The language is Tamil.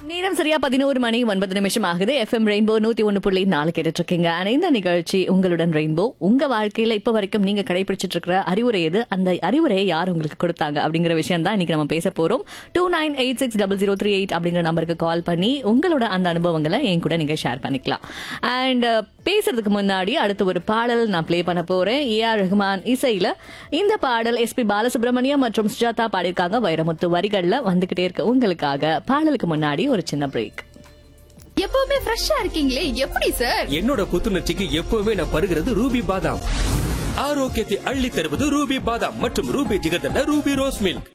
நேரம் சரியா பதினோரு மணி ஒன்பது நிமிஷம் ஆகுது எஃப்எம் ரெயின்போ நூத்தி ஒன்னு புள்ளி நாலு கேட்டுட்டு இருக்கீங்க ஆனா இந்த நிகழ்ச்சி உங்களுடன் ரெயின்போ உங்க வாழ்க்கையில இப்ப வரைக்கும் நீங்க கடைபிடிச்சிட்டு இருக்கிற அறிவுரை எது அந்த அறிவுரையை யார் உங்களுக்கு கொடுத்தாங்க அப்படிங்கிற விஷயம் தான் இன்னைக்கு நம்ம பேச போறோம் two nine eight six double zero three eight அப்படிங்கிற நம்பருக்கு கால் பண்ணி உங்களோட அந்த அனுபவங்களை என் கூட நீங்க ஷேர் பண்ணிக்கலாம் அண்ட் பேசுறதுக்கு முன்னாடி அடுத்து ஒரு பாடல் நான் ப்ளே பண்ண போறேன் ஏ ஆர் ரஹ்மான் இசையில இந்த பாடல் எஸ்பி பாலசுப்ரமணியம் மற்றும் சுஜாதா பாடியிருக்காங்க வைரமுத்து வரிகள்ல வந்துகிட்டே இருக்கு உங்களுக்காக பாடலுக்கு முன்னாடி ஒரு சின்ன பிரேக் எப்பவுமே ஃப்ரெஷ்ஷா இருக்கீங்களே எப்படி சார் என்னோட புத்துணர்ச்சிக்கு எப்பவுமே நான் பருகிறது ரூபி பாதாம் ஆரோக்கியத்தை அள்ளி தருவது ரூபி பாதாம் மற்றும் Ruby jigarthanda Ruby rose milk